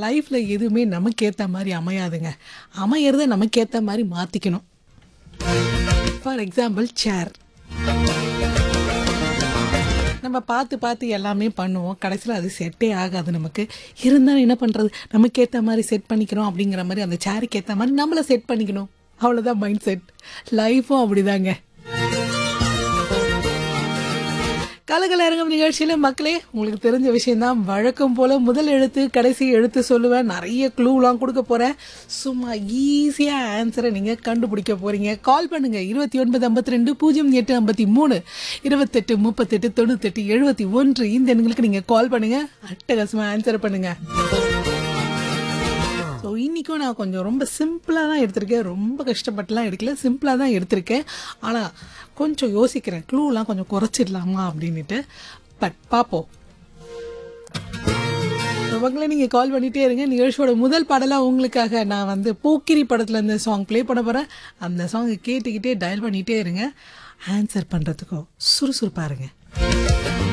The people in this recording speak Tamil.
லைஃப்பில் எதுவுமே நமக்கு ஏற்ற மாதிரி அமையாதுங்க அமையறத நமக்கு ஏற்ற மாதிரி மாற்றிக்கணும் ஃபார் எக்ஸாம்பிள் சேர் நம்ம பார்த்து பார்த்து எல்லாமே பண்ணுவோம் கடைசியில் அது செட்டே ஆகாது நமக்கு இருந்தாலும் என்ன பண்ணுறது நமக்கு ஏற்ற மாதிரி செட் பண்ணிக்கிறோம் அப்படிங்கிற மாதிரி அந்த சேருக்கு ஏற்ற மாதிரி நம்மளை செட் பண்ணிக்கணும் அவ்வளோதான் மைண்ட் செட் லைஃப்பும் அப்படிதாங்க கலகலரங்கம் நிகழ்ச்சியில் மக்களே உங்களுக்கு தெரிஞ்ச விஷயம்தான் வழக்கம் போல் முதல் எழுத்து கடைசி எழுத்து சொல்லுவேன் நிறைய க்ளூலாம் கொடுக்க போகிறேன் சும்மா ஈஸியாக ஆன்சரை நீங்கள் கண்டுபிடிக்க போகிறீங்க கால் பண்ணுங்கள் இருபத்தி ஒன்பது ஐம்பத்தி ரெண்டு பூஜ்ஜியம் எட்டு ஐம்பத்தி மூணு இருபத்தெட்டு முப்பத்தெட்டு தொண்ணூத்தெட்டு எழுபத்தி ஒன்று இந்த எண்களுக்கு நீங்கள் கால் பண்ணுங்கள் அட்டகாசமாக ஆன்சர் பண்ணுங்கள் ஸோ இன்றைக்கும் நான் கொஞ்சம் ரொம்ப சிம்பிளாக தான் எடுத்திருக்கேன் ரொம்ப கஷ்டப்பட்டுலாம் எடுக்கல சிம்பிளாக தான் எடுத்திருக்கேன் ஆனால் கொஞ்சம் யோசிக்கிறேன் க்ளூலாம் கொஞ்சம் குறைச்சிடலாமா அப்படின்ட்டு பட் பார்ப்போம் இவங்களே நீங்கள் கால் பண்ணிகிட்டே இருங்க நிகழ்ச்சியோட முதல் பாடலாக உங்களுக்காக நான் வந்து போக்கிரி படத்தில் இந்த சாங் ப்ளே பண்ண போகிறேன் அந்த சாங்கை கேட்டுக்கிட்டே டயல் பண்ணிகிட்டே இருங்க ஆன்சர் பண்ணுறதுக்கும் சுறுசுறுப்பாக இருங்க